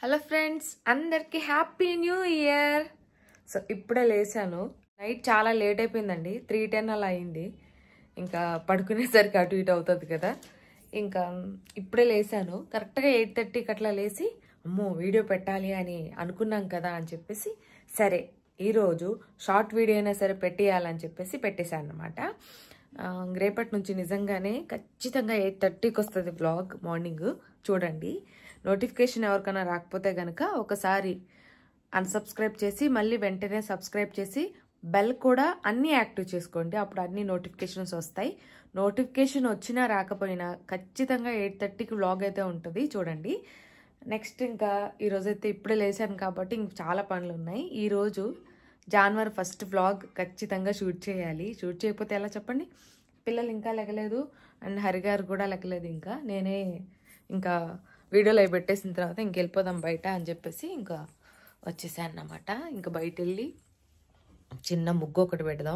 Hello friends అందరికి happy new year so ఇప్పుడే లేచాను నైట్ చాలా లేట్ అయిపోయిందండి త్రీ టెన్ అలా అయింది ఇంకా పడుకునేసరికి అటు ఇటు అవుతుంది కదా ఇంకా ఇప్పుడే లేచాను కరెక్ట్గా ఎయిట్ థర్టీకి అట్లా లేచి అమ్మో వీడియో పెట్టాలి అని అనుకున్నాం కదా అని చెప్పేసి సరే ఈరోజు షార్ట్ వీడియో అయినా సరే పెట్టేయాలని చెప్పేసి పెట్టేశాను అనమాట రేపటి నుంచి నిజంగానే ఖచ్చితంగా ఎయిట్ థర్టీకి వస్తుంది బ్లాగ్ మార్నింగ్ చూడండి నోటిఫికేషన్ ఎవరికైనా రాకపోతే కనుక ఒకసారి అన్సబ్స్క్రైబ్ చేసి మళ్ళీ వెంటనే సబ్స్క్రైబ్ చేసి బెల్ కూడా అన్నీ యాక్టివ్ చేసుకోండి అప్పుడు అన్ని నోటిఫికేషన్స్ వస్తాయి నోటిఫికేషన్ వచ్చినా రాకపోయినా ఖచ్చితంగా ఎయిట్ థర్టీకి వ్లాగ్ అయితే ఉంటుంది చూడండి నెక్స్ట్ ఇంకా ఈరోజైతే ఇప్పుడే లేచాను కాబట్టి ఇంక చాలా పనులు ఉన్నాయి ఈరోజు జనవరి ఫస్ట్ వ్లాగ్ ఖచ్చితంగా షూట్ చేయాలి షూట్ చేయకపోతే ఎలా చెప్పండి పిల్లలు ఇంకా లెగలేదు అండ్ హరిగారు కూడా లెగలేదు ఇంకా నేనే ఇంకా వీడియోలో అవి పెట్టేసిన తర్వాత ఇంక వెళ్ళిపోదాం బయట అని చెప్పేసి ఇంకా వచ్చేసాను అన్నమాట ఇంకా బయట వెళ్ళి చిన్న ముగ్గు ఒకటి పెడదాం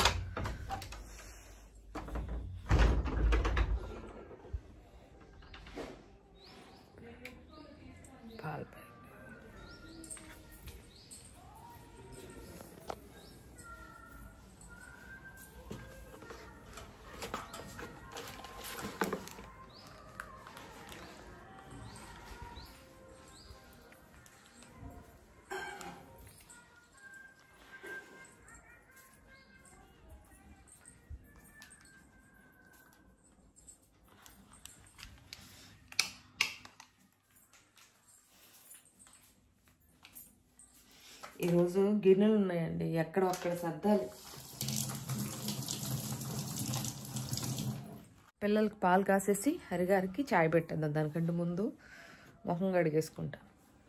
పాలు ప్యాకెట్. ఈరోజు గిన్నెలు ఉన్నాయండి ఎక్కడ అక్కడ సర్దాలి పిల్లలకి పాలు కాసేసి హరిగారికి చాయ్ పెట్టేద్దాం దానికంటే ముందు మొహం కడిగేసుకుంటా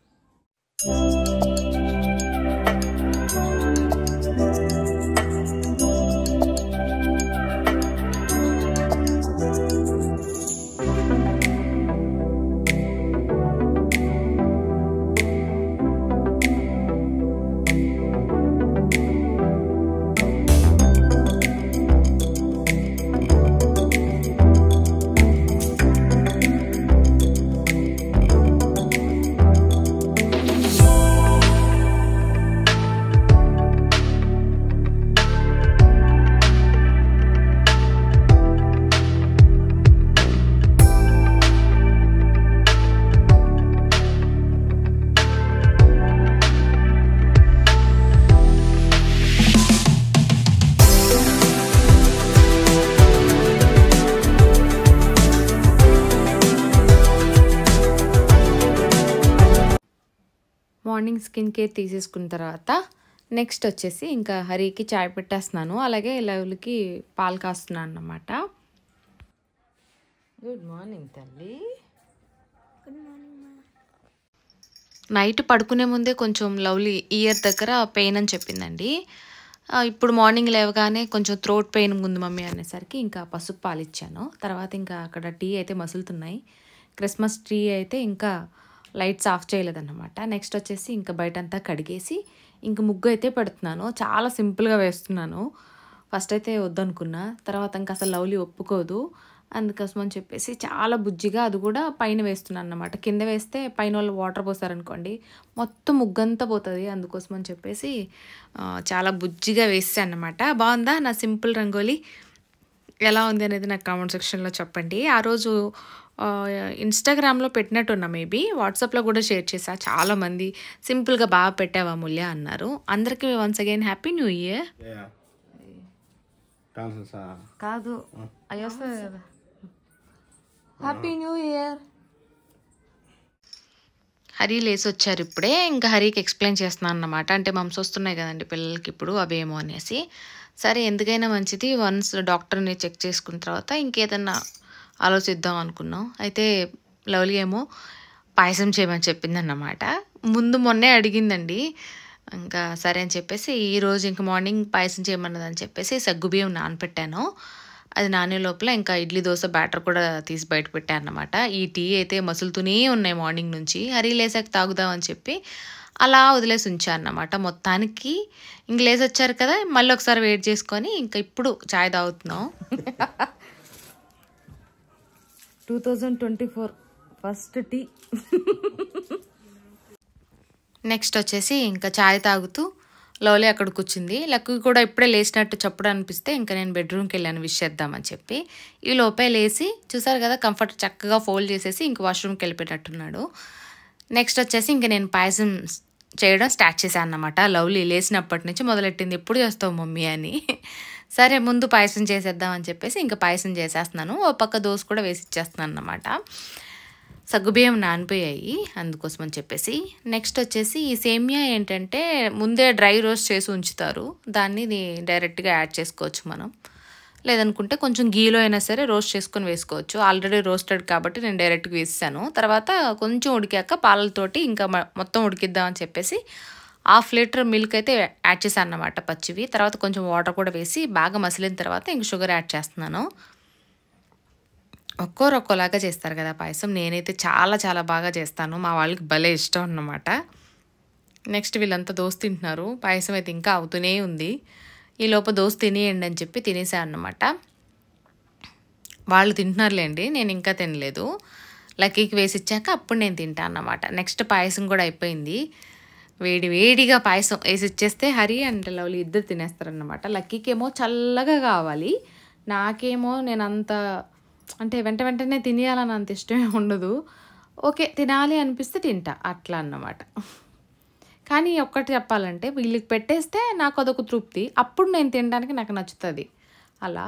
మార్నింగ్ స్కిన్ కేర్ తీసేసుకున్న తర్వాత నెక్స్ట్ వచ్చేసి ఇంకా హరికి చాయ్ పెట్టేస్తున్నాను అలాగే లవ్లీకి పాలు కాస్తున్నాను అన్నమాట గుడ్ మార్నింగ్ తల్లి నైట్ పడుకునే ముందే కొంచెం లవ్లీ ఇయర్ దగ్గర పెయిన్ అని చెప్పిందండి ఆ, ఇప్పుడు మార్నింగ్ లేవగానే కొంచెం థ్రోట్ పెయిన్ ఉంది మమ్మీ అనేసరికి ఇంకా పసుపు పాలు ఇచ్చాను తర్వాత ఇంకా అక్కడ టీ అయితే మసులుతున్నాయి క్రిస్మస్ ట్రీ అయితే ఇంకా లైట్స్ ఆఫ్ చేయలేదన్నమాట నెక్స్ట్ వచ్చేసి ఇంకా బయటంతా కడిగేసి ఇంక ముగ్గు అయితే పెడుతున్నాను చాలా సింపుల్గా వేస్తున్నాను ఫస్ట్ అయితే వద్దనుకున్నా తర్వాత ఇంకా అసలు లవ్లీ ఒప్పుకోదు అందుకోసం అని చెప్పేసి చాలా బుజ్జిగా అది కూడా పైన వేస్తున్నాను అనమాట కింద వేస్తే పైన వాళ్ళు వాటర్ పోసారనుకోండి మొత్తం ముగ్గంతా పోతుంది అందుకోసం అని చెప్పేసి ఆ, చాలా బుజ్జిగా వేసాను అనమాట బాగుందా నా సింపుల్ రంగోలీ ఎలా ఉంది అనేది నాకు కామెంట్ సెక్షన్లో చెప్పండి ఆ రోజు ఆ, ఇన్స్టాగ్రామ్లో పెట్టినట్టున్నా మేబీ వాట్సాప్లో కూడా షేర్ చేశా చాలామంది సింపుల్గా బాగా పెట్టావా మూల్య అన్నారు అందరికీ once again happy new year Yeah. Dances are. కాదు అవి వస్తుంది కదా హ్యాపీ న్యూ ఇయర్ హరి లేసి వచ్చారు ఇప్పుడే ఇంకా హరికి ఎక్స్ప్లెయిన్ చేస్తున్నాను అన్నమాట అంటే మమ్స్ వస్తున్నాయి కదండి పిల్లలకి ఇప్పుడు అవేమో అనేసి సరే ఎందుకైనా మంచిది వన్స్ డాక్టర్ని చెక్ చేసుకున్న తర్వాత ఇంకేదన్నా ఆలోచిద్దాం అనుకున్నాం అయితే లవ్లీ ఏమో పాయసం చేయమని చెప్పిందన్నమాట ముందు మొన్నే అడిగిందండి ఇంకా సరే అని చెప్పేసి ఈరోజు ఇంక మార్నింగ్ పాయసం చేయమన్నదని చెప్పేసి సగ్గుబియ్యం నానపెట్టాను అది నానే లోపల ఇంకా ఇడ్లీ దోశ బ్యాటర్ కూడా తీసి బయట పెట్టాను అనమాట ఈ టీ అయితే మసులుతూనే ఉన్నాయి మార్నింగ్ నుంచి హరి లేసాక తాగుదామని చెప్పి అలా వదిలేసి ఉంచాను అన్నమాట మొత్తానికి ఇంక లేసి వచ్చారు కదా మళ్ళీ ఒకసారి వెయిట్ చేసుకొని ఇంకా ఇప్పుడు చాయ్ తాగుతున్నాం two thousand twenty four first tea next వచ్చేసి ఇంకా చాయ్ తాగుతూ లవ్లీ అక్కడ కూర్చుంది లక్కి కూడా ఇప్పుడే లేచినట్టు చప్పుడు అనిపిస్తే ఇంకా నేను బెడ్రూమ్కి వెళ్ళాను విష్ చేద్దామని చెప్పి ఈ లోపే లేచి చూసారు కదా కంఫర్ట్ చక్కగా ఫోల్డ్ చేసేసి ఇంక వాష్రూమ్కి వెళ్ళిపోయినట్టున్నాడు నెక్స్ట్ వచ్చేసి ఇంక నేను పాయసం చేయడం స్టార్ట్ చేశాను అన్నమాట లవ్లీ లేచినప్పటి నుంచి మొదలెట్టింది ఎప్పుడు చేస్తావు మమ్మీ అని సరే ముందు పాయసం చేసేద్దాం అని చెప్పేసి ఇంకా పాయసం చేసేస్తున్నాను ఓ పక్క దోశ కూడా వేసి ఇచ్చేస్తున్నాను అన్నమాట సగ్గుబియ్యం నానిపోయాయి అందుకోసం అని చెప్పేసి నెక్స్ట్ వచ్చేసి ఈ సేమియా ఏంటంటే ముందే డ్రై రోస్ట్ చేసి ఉంచుతారు దాన్ని ది- డైరెక్ట్గా యాడ్ చేసుకోవచ్చు మనం లేదనుకుంటే కొంచెం గీలో అయినా సరే రోస్ట్ చేసుకొని వేసుకోవచ్చు ఆల్రెడీ రోస్టెడ్ కాబట్టి నేను డైరెక్ట్గా వేసాను తర్వాత కొంచెం ఉడికాక పాలతోటి ఇంకా మ- మొత్తం ఉడికిద్దామని చెప్పేసి హాఫ్ లీటర్ మిల్క్ అయితే యాడ్ చేశాను అన్నమాట పచ్చివి తర్వాత కొంచెం వాటర్ కూడా వేసి బాగా మసిలిన తర్వాత ఇంక షుగర్ యాడ్ చేస్తున్నాను ఒక్కోరు ఒక్కోలాగా చేస్తారు కదా పాయసం నేనైతే చాలా చాలా బాగా చేస్తాను మా వాళ్ళకి భలే ఇష్టం అన్నమాట నెక్స్ట్ వీళ్ళంతా దోశ తింటున్నారు పాయసం అయితే ఇంకా అవుతూనే ఉంది ఈ లోప దోశ తినేయండి అని చెప్పి తినేసాను అన్నమాట వాళ్ళు తింటున్నారులేండి నేను ఇంకా తినలేదు లక్కీకి వేసి ఇచ్చాక అప్పుడు నేను తింటాను అన్నమాట నెక్స్ట్ పాయసం కూడా అయిపోయింది వేడి వేడిగా పాయసం వేసి ఇచ్చేస్తే హరి అండ్ లవ్లీ ఇద్దరు తినేస్తారన్నమాట లక్కీకి ఏమో చల్లగా కావాలి నాకేమో నేను అంత అంటే వెంట వెంటనే తినేయాలని అంత ఇష్టమే ఉండదు ఓకే తినాలి అనిపిస్తే తింటా అట్లా అన్నమాట కానీ ఒక్కటి చెప్పాలంటే వీళ్ళకి పెట్టేస్తే నాకు అదొక తృప్తి అప్పుడు నేను తినడానికి నాకు నచ్చుతుంది అలా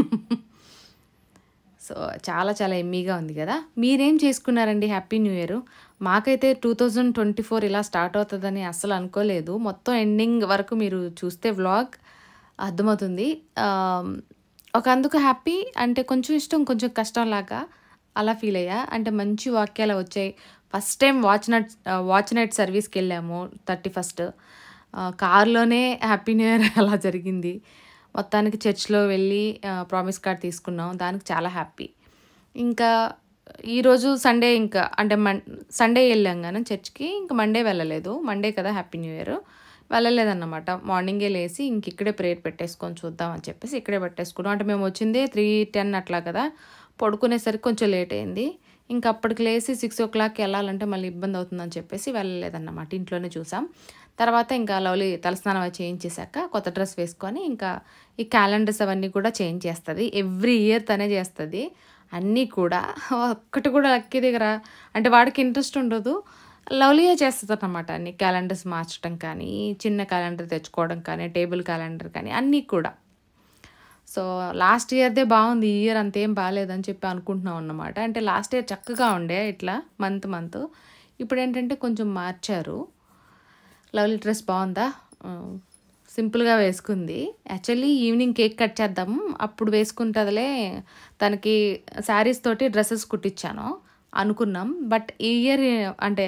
సో చాలా చాలా ఎమ్మీగా ఉంది కదా మీరేం చేసుకున్నారండి హ్యాపీ న్యూ ఇయర్ మాకైతే టూ థౌజండ్ ట్వంటీ ఫోర్ ఇలా స్టార్ట్ అవుతుందని అస్సలు అనుకోలేదు మొత్తం ఎండింగ్ వరకు మీరు చూస్తే వ్లాగ్ అర్థమవుతుంది ఆమ్, ఒక అందుకు హ్యాపీ అంటే కొంచెం ఇష్టం కొంచెం కష్టం లాగా అలా ఫీల్ అయ్యా అంటే మంచి వాక్యాలు వచ్చాయి first time watch night watch night సర్వీస్కి వెళ్ళాము థర్టీ ఫస్ట్ కార్లోనే హ్యాపీ న్యూ ఇయర్ అలా జరిగింది మొత్తానికి చర్చ్లో వెళ్ళి ప్రామిస్ కార్డ్ తీసుకున్నాం దానికి చాలా హ్యాపీ ఇంకా ఈరోజు సండే ఇంకా అంటే మన్ సండే వెళ్ళాం కానీ చర్చ్కి ఇంకా మండే వెళ్ళలేదు మండే కదా హ్యాపీ న్యూ ఇయర్ వెళ్ళలేదన్నమాట మార్నింగే లేచి ఇంక ఇక్కడే ప్రేయర్ పెట్టేసుకొని చూద్దాం అని చెప్పేసి ఇక్కడే పెట్టేసుకున్నాం అంటే మేము వచ్చింది త్రీ టెన్ అట్లా కదా పడుకునేసరికి కొంచెం లేట్ అయింది ఇంకా అప్పటికి లేచి సిక్స్ ఓ క్లాక్కి వెళ్ళాలంటే మళ్ళీ ఇబ్బంది అవుతుందని చెప్పేసి వెళ్ళలేదన్నమాట ఇంట్లోనే చూసాం తర్వాత ఇంకా లవ్లీ తలస్నానం అవి చేయించేశాక కొత్త డ్రెస్ వేసుకొని ఇంకా ఈ క్యాలెండర్స్ అవన్నీ కూడా చేంజ్ చేస్తుంది ఎవ్రీ ఇయర్ తనే చేస్తుంది అన్నీ కూడా ఒక్కటి కూడా లక్కీ దగ్గర అంటే వాడికి ఇంట్రెస్ట్ ఉండదు లవ్లీగా చేస్తుంది అనమాట అన్ని క్యాలెండర్స్ మార్చడం కానీ చిన్న క్యాలెండర్ తెచ్చుకోవడం కానీ టేబుల్ క్యాలెండర్ కానీ అన్నీ కూడా సో లాస్ట్ ఇయర్దే బాగుంది ఈ ఇయర్ అంతేం బాగాలేదని చెప్పి అనుకుంటున్నాం అన్నమాట అంటే లాస్ట్ ఇయర్ చక్కగా ఉండే ఇట్లా మంత్ మంత్ ఇప్పుడు ఏంటంటే కొంచెం మార్చారు లవ్లీ డ్రెస్ బాగుందా ఆ, సింపుల్గా వేసుకుంది యాక్చువల్లీ ఈవినింగ్ కేక్ కట్ చేద్దాం అప్పుడు వేసుకుంటుందిలే తనకి శారీస్ తోటి డ్రెస్సెస్ కుట్టించాను అనుకున్నాం బట్ ఈ ఇయర్ అంటే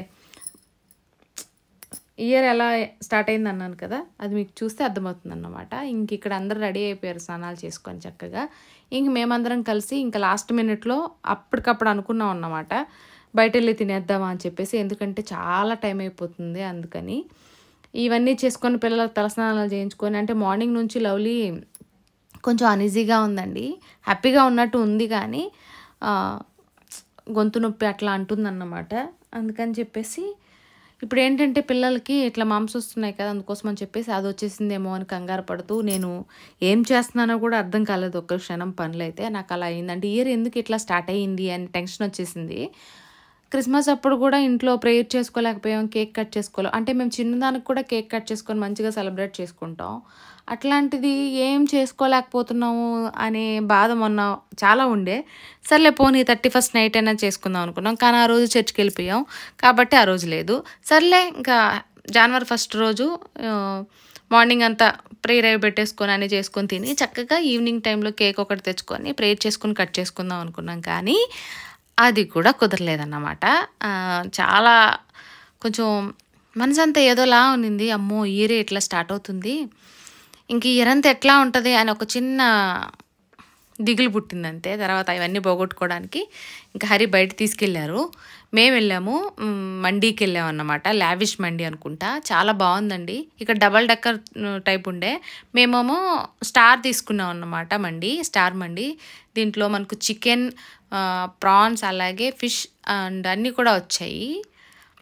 ఇయర్ ఎలా స్టార్ట్ అయింది అన్నాను కదా అది మీకు చూస్తే అర్థమవుతుంది అన్నమాట ఇంక ఇక్కడ అందరూ రెడీ అయిపోయారు స్నానాలు చేసుకొని చక్కగా ఇంక మేమందరం కలిసి ఇంకా లాస్ట్ మినిట్లో అప్పటికప్పుడు అనుకున్నాం అన్నమాట బయట వెళ్ళి తినేద్దామా అని చెప్పేసి ఎందుకంటే చాలా టైం అయిపోతుంది అందుకని ఇవన్నీ చేసుకొని పిల్లలకు తలస్నానాలు చేయించుకొని అంటే మార్నింగ్ నుంచి లవ్లీ కొంచెం అనీజీగా ఉందండి హ్యాపీగా ఉన్నట్టు ఉంది కానీ ఆ, గొంతు నొప్పి అట్లా అంటుందన్నమాట అందుకని చెప్పేసి ఇప్పుడు ఏంటంటే పిల్లలకి ఇట్లా మాంస్ వస్తున్నాయి కదా అందుకోసం అని చెప్పేసి అది వచ్చేసిందేమో అని కంగారు పడుతూ నేను ఏం చేస్తున్నానో కూడా అర్థం కాలేదు ఒక్క క్షణం పనులు అయితే నాకు అలా అయింది అంటే ఇయర్ ఎందుకు ఇట్లా స్టార్ట్ అయ్యింది అని టెన్షన్ వచ్చేసింది క్రిస్మస్ అప్పుడు కూడా ఇంట్లో ప్రేయర్ చేసుకోలేకపోయాం కేక్ కట్ చేసుకోలేం అంటే మేము చిన్నదానికి కూడా కేక్ కట్ చేసుకొని మంచిగా సెలబ్రేట్ చేసుకుంటాం అట్లాంటిది ఏం చేసుకోలేకపోతున్నాము అనే బాధ మొన్న చాలా ఉండే సర్లే పోనీ థర్టీ ఫస్ట్ నైట్ అయినా చేసుకుందాం అనుకున్నాం కానీ ఆ రోజు చర్చ్కి వెళ్ళిపోయాం కాబట్టి ఆ రోజు లేదు సర్లే ఇంకా జనవరి ఫస్ట్ రోజు ఆ, మార్నింగ్ అంతా ప్రేయర్ అవి పెట్టేసుకొని అన్నీ చేసుకొని తిని చక్కగా ఈవినింగ్ టైంలో కేక్ ఒకటి తెచ్చుకొని ప్రేయర్ చేసుకొని కట్ చేసుకుందాం అనుకున్నాం కానీ అది కూడా కుదరలేదన్నమాట ఆ, చాలా కొంచెం మనసంతా ఏదోలా ఉన్నింది అమ్మో ఇయరే ఇట్లా స్టార్ట్ అవుతుంది ఇంక ఈ ఇయర్ అంతా ఎట్లా ఉంటుంది అని ఒక చిన్న దిగులు పుట్టింది అంతే తర్వాత ఇవన్నీ పోగొట్టుకోవడానికి ఇంకా హరి బయట తీసుకెళ్ళారు మేము వెళ్ళాము మ్, మండీకి వెళ్ళాము అన్నమాట లావిష్ మండీ అనుకుంటా చాలా బాగుందండి ఇక్కడ డబల్ డక్కర్ టైప్ ఉండే మేమేమో స్టార్ తీసుకున్నాం అన్నమాట మండి స్టార్ మండి దీంట్లో మనకు చికెన్ ప్రాన్స్ అలాగే ఫిష్ అండ్ అన్నీ కూడా వచ్చాయి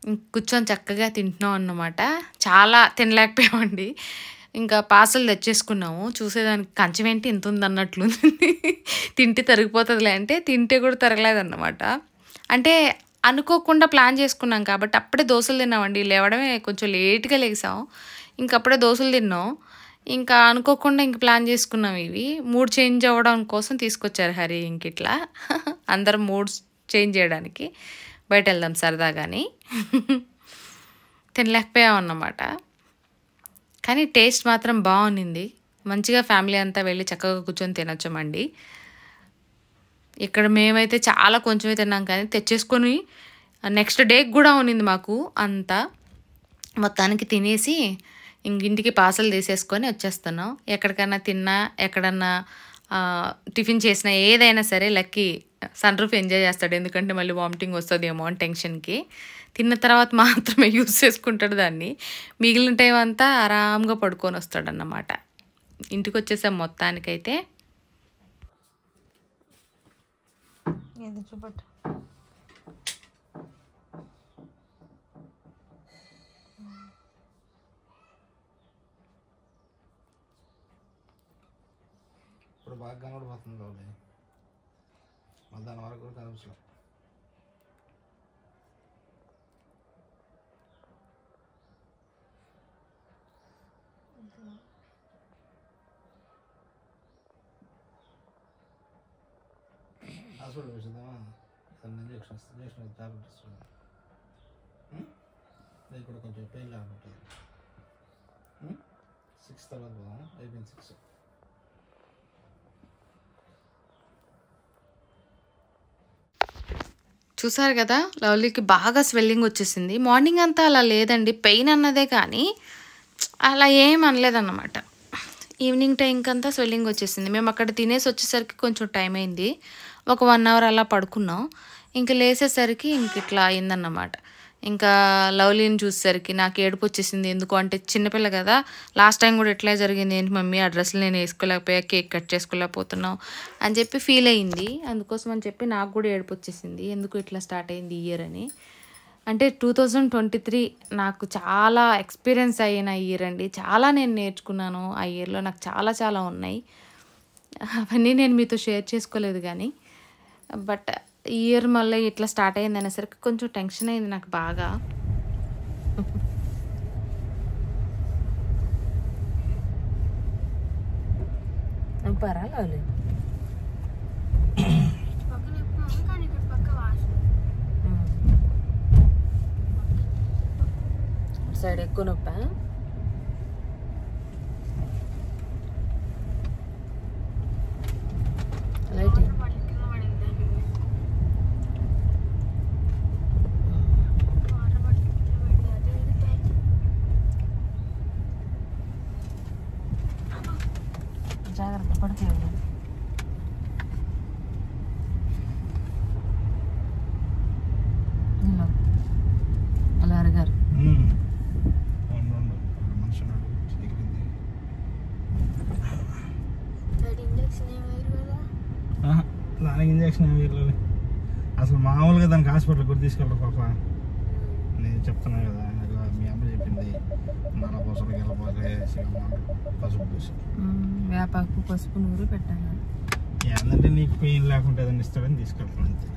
ఇంక కూర్చొని చక్కగా తింటున్నాం అన్నమాట చాలా తినలేకపోయామండి ఇంకా పార్సల్ తెచ్చేసుకున్నాము చూసేదానికి కంచం ఏంటి ఇంత ఉంది అన్నట్లు తింటే తరిగిపోతుందిలే అంటే తింటే కూడా తరగలేదన్నమాట అంటే అనుకోకుండా ప్లాన్ చేసుకున్నాం కాబట్టి అప్పుడే దోశలు తిన్నామండి లేవడమే కొంచెం లేట్గా లేసాం ఇంక అప్పుడే దోశలు తిన్నాం ఇంకా అనుకోకుండా ఇంక ప్లాన్ చేసుకున్నాం ఇవి మూడ్ చేంజ్ అవ్వడం కోసం తీసుకొచ్చారు హరి ఇంక ఇట్లా అందరం మూడ్ చేంజ్ చేయడానికి బయట వెళ్దాం సరదాగాని తినలేకపోయాం అన్నమాట కానీ టేస్ట్ మాత్రం బాగుంది మంచిగా ఫ్యామిలీ అంతా వెళ్ళి చక్కగా కూర్చొని తినొచ్చమండి ఇక్కడ మేమైతే చాలా కొంచెమే తిన్నాం కానీ తెచ్చేసుకొని నెక్స్ట్ డేకి కూడా ఉన్నింది మాకు అంతా మొత్తానికి తినేసి ఇంక ఇంటికి పార్సల్ తీసేసుకొని వచ్చేస్తున్నాం ఎక్కడికైనా తిన్నా ఎక్కడన్నా ఆ, టిఫిన్ చేసినా ఏదైనా సరే లక్కీ సన్ రూఫ్ ఎంజాయ్ చేస్తాడు ఎందుకంటే మళ్ళీ వామిటింగ్ వస్తుందేమో అని టెన్షన్కి తిన్న తర్వాత మాత్రమే యూస్ చేసుకుంటాడు దాన్ని మిగిలిన టైం అంతా ఆరాంగా పడుకొని వస్తాడు అన్నమాట ఇంటికి వచ్చేసాం మొత్తానికైతే ఏది చూపట్టు ఇప్పుడు బాగా కనబడిపోతుంది లోపలి మధ్యాహ్నం వరకు కూడా కనిపించలేదు హాస్పిటల్ వచ్చిందామా దాన్ని ఇంజక్షన్ ఇంజక్షన్ టాబ్లెట్ ఇస్తుంది నీకు కూడా కొంచెం పెయిన్ లాగా ఉంటుంది సిక్స్ తర్వాత పోదాం అయిపోయింది సిక్స్ చూసారు కదా లవ్లీకి బాగా స్వెల్లింగ్ వచ్చేసింది మార్నింగ్ అంతా అలా లేదండి పెయిన్ అన్నదే కానీ అలా ఏం అనలేదన్నమాట ఈవినింగ్ టైంకి అంతా స్వెల్లింగ్ వచ్చేసింది మేము అక్కడ తినేసి వచ్చేసరికి కొంచెం టైం అయింది ఒక వన్ అవర్ అలా పడుకున్నాం ఇంక లేసేసరికి ఇంక ఇట్లా అయిందన్నమాట ఇంకా లవ్లీని చూసేసరికి నాకు ఏడుపు వచ్చేసింది ఎందుకు అంటే చిన్నపిల్ల కదా లాస్ట్ టైం కూడా ఎట్లా జరిగింది ఏంటి మమ్మీ ఆ డ్రెస్సులు నేను వేసుకోలేకపోయా కేక్ కట్ చేసుకోలేకపోతున్నాం అని చెప్పి ఫీల్ అయింది అందుకోసం అని చెప్పి నాకు కూడా ఏడుపు వచ్చేసింది ఎందుకు ఇట్లా స్టార్ట్ అయింది ఈ ఇయర్ అని అంటే టూ థౌజండ్ ట్వంటీ త్రీ నాకు చాలా ఎక్స్పీరియన్స్ అయిన ఇయర్ అండి చాలా నేను నేర్చుకున్నాను ఆ ఇయర్లో నాకు చాలా చాలా ఉన్నాయి అవన్నీ నేను మీతో షేర్ చేసుకోలేదు కానీ బట్ ఈ ఇయర్ మళ్ళీ ఇట్లా స్టార్ట్ అయింది అనేసరికి కొంచెం టెన్షన్ అయింది నాకు బాగా పంపారా లవ్లీ పక్కన ఎప్పుడు కానీ ఇక్కడ పక్క వాసన సైడ్ ఎక్కువ నొప్పా లైట్ పడి కింద పడింది వాటర్ పడి కింద పడింది అదే ఇది టైట్ జాగ్రత్త పడిపోయింది అలా అరగారు మనిషి ఉన్నాడు ఎగిరింది డాడీ ఇంజక్షన్ ఏం వేయరు కదా ఆహా, దానికి ఇంజక్షన్ ఏమి వేయలేదు అసలు మామూలుగా దానికి హాస్పిటల్ కూడా తీసుకెళ్ళరు పాప నేను చెప్తున్నా కదా నాకు మీ అమ్మ చెప్పింది నల్ల పూసలు గిల్ల పూసలు పసుపు పూసి వేపాకు పసుపు నూరు పెట్టాను ఏంటంటే నీకు పెయిన్ లేకుండా ఏదైనా ఇస్తాడని తీసుకెళ్తాను అంతే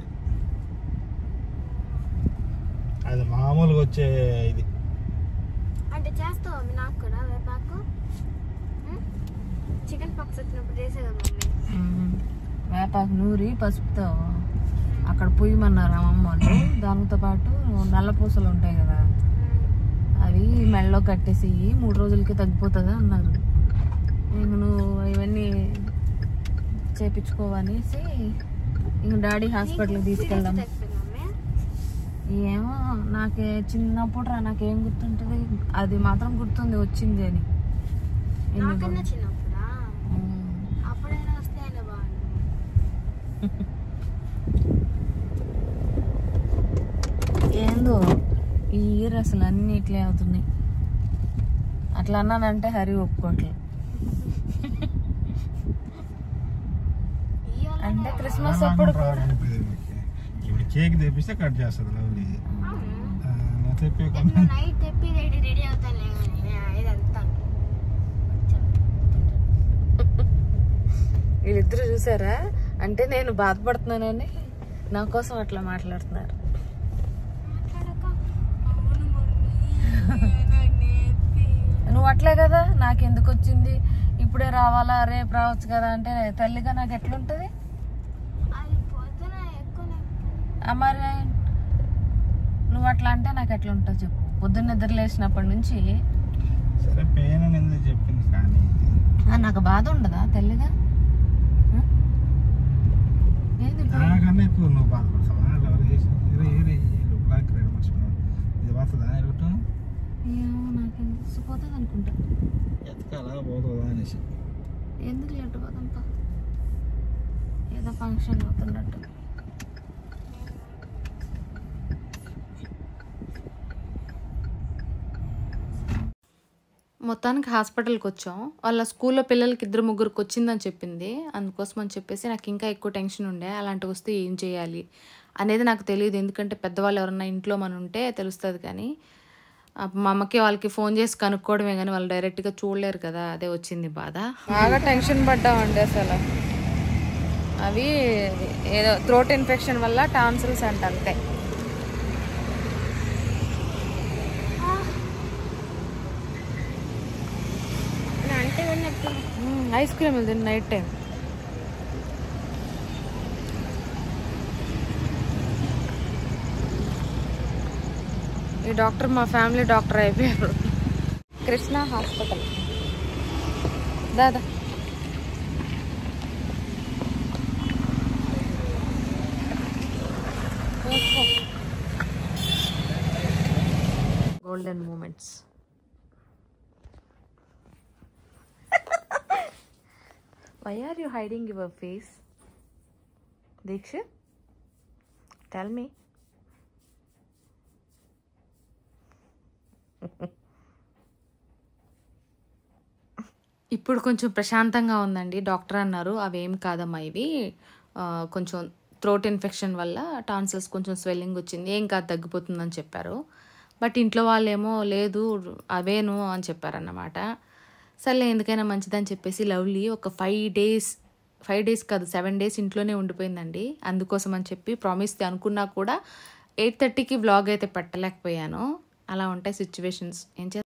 అది మామూలుగా వచ్చే ఇది అంటే చేస్తావా మీ నాకు కూడా వేపాకు చికెన్ పాక్స్ వచ్చినప్పుడు చేసే కదా మమ్మీ వేపాకు నూరి పసుపుతో అక్కడ పొయ్యమన్నారు అమ్మమ్మ వాళ్ళు దానితో పాటు నల్ల పూసలు ఉంటాయి కదా అవి మెడలో కట్టేసి మూడు రోజులకి తగ్గిపోతుంది అన్నారు ఇంక నువ్వు ఇవన్నీ చేపించుకోవనేసి ఇంక డాడీ హాస్పిటల్కి తీసుకెళ్దాం మమ్మీ ఏమో నాకే చిన్నప్పుడు రా నాకేం గుర్తుంటుంది అది మాత్రం గుర్తుంది వచ్చింది అని ఎన్ని నాకన్నా రోజులు. చిన్నప్పుడా ఉమ్. అప్పుడైనా వస్తే అయినా బాగుంది ఏందో ఈ ఇయర్ అసలు అన్ని ఇట్లే అవుతున్నాయి అట్లా అన్నానంటే హరి ఒప్పుకోవట్లేదు ఇయ్యాల అంటే క్రిస్మస్ అప్పుడు కూడా ఇప్పుడు కేక్ తెప్పిస్తే కట్ చేస్తుంది లవ్లీ ఆ, తెప్పి నేను నైట్ తెప్పి రెడీ రెడీ అవుతానులే కానీ ఇదంతా వీళ్ళిద్దరు చూసారా అంటే నేను బాధపడుతున్నానని నా కోసం అట్లా మాట్లాడుతున్నారు మాట్లాడక అవును మమ్మీ నాకు నేర్పి నువ్వు అట్లే కదా నాకు ఎందుకు వచ్చింది ఇప్పుడే రావాలా రేపు రావచ్చు కదా అంటే తల్లిగా నాకు ఎట్లుంటుంది అది పొద్దున ఎక్కువ నొప్పి. ఆ మరి నువ్వు అట్లా అంటే నాకు ఎట్లా ఉంటుంది చెప్పు పొద్దున్న నిద్ర లేచినప్పటి నుంచి సరే పెయిన్ అని ఎందుకు చెప్పింది కానీ ఆ, నాకు బాధ ఉండదా తల్లిగా ఆ? ఏంది ఇప్పుడు? నాకన్నా ఎక్కువ నువ్వు బాధపడతావా ఎవరు చేసి బ్లాక్ రేడ్ మర్చిపోయావు ఇది పోతుందా ఎరుటు ఏమో నాకు ఎందుకు పోతుంది అనుకుంటా ఎతకాలా పోతుందా అనేసి ఎందుకు లేట్ పోదంపా ఏదో ఫంక్షన్ అవుతున్నట్టు మొత్తానికి హాస్పిటల్కి వచ్చాం వాళ్ళ స్కూల్లో పిల్లలకి ఇద్దరు ముగ్గురికి వచ్చిందని చెప్పింది అందుకోసం అని చెప్పేసి నాకు ఇంకా ఎక్కువ టెన్షన్ ఉండే అలాంటివి వస్తే ఏం చేయాలి అనేది నాకు తెలియదు ఎందుకంటే పెద్దవాళ్ళు ఎవరన్నా ఇంట్లో మన ఉంటే తెలుస్తుంది కానీ ఆ, మా అమ్మకి వాళ్ళకి ఫోన్ చేసి కనుక్కోవడమే కానీ వాళ్ళు డైరెక్ట్గా చూడలేరు కదా అదే వచ్చింది బాధ బాగా టెన్షన్ పడ్డామండి అసలు అవి ఏదో థ్రోట్ ఇన్ఫెక్షన్ వల్ల టాన్సిల్స్ అంట అంతే నా అంటే ఉన్నట్టు ఐస్ క్రీమ్ ఉంది నైట్ టైం ఈ డాక్టర్ మా ఫ్యామిలీ డాక్టర్ అయిపోయారు కృష్ణ హాస్పిటల్ దాదా golden moments Why are you hiding your face? Diksha? Tell me. ఇప్పుడు కొంచెం ప్రశాంతంగా ఉందండి డాక్టర్ అన్నారు అవేం కాదమ్మా ఇవి ఆ, కొంచెం థ్రోట్ ఇన్ఫెక్షన్ వల్ల టాన్సిల్స్ కొంచెం స్వెల్లింగ్ వచ్చింది ఏం కాదు తగ్గిపోతుందని చెప్పారు బట్ ఇంట్లో వాళ్ళేమో లేదు అవేను అని చెప్పారన్నమాట సర్లే ఎందుకైనా మంచిదని చెప్పేసి లవ్లీ ఒక ఫైవ్ డేస్ ఫైవ్ డేస్ కాదు సెవెన్ డేస్ ఇంట్లోనే ఉండిపోయిందండి అందుకోసం అని చెప్పి ప్రామిస్ అనుకున్నా కూడా ఎయిట్ థర్టీకి వ్లాగ్ అయితే పెట్టలేకపోయాను అలా ఉంటాయి సిచ్యువేషన్స్ ఏం చేస్తాం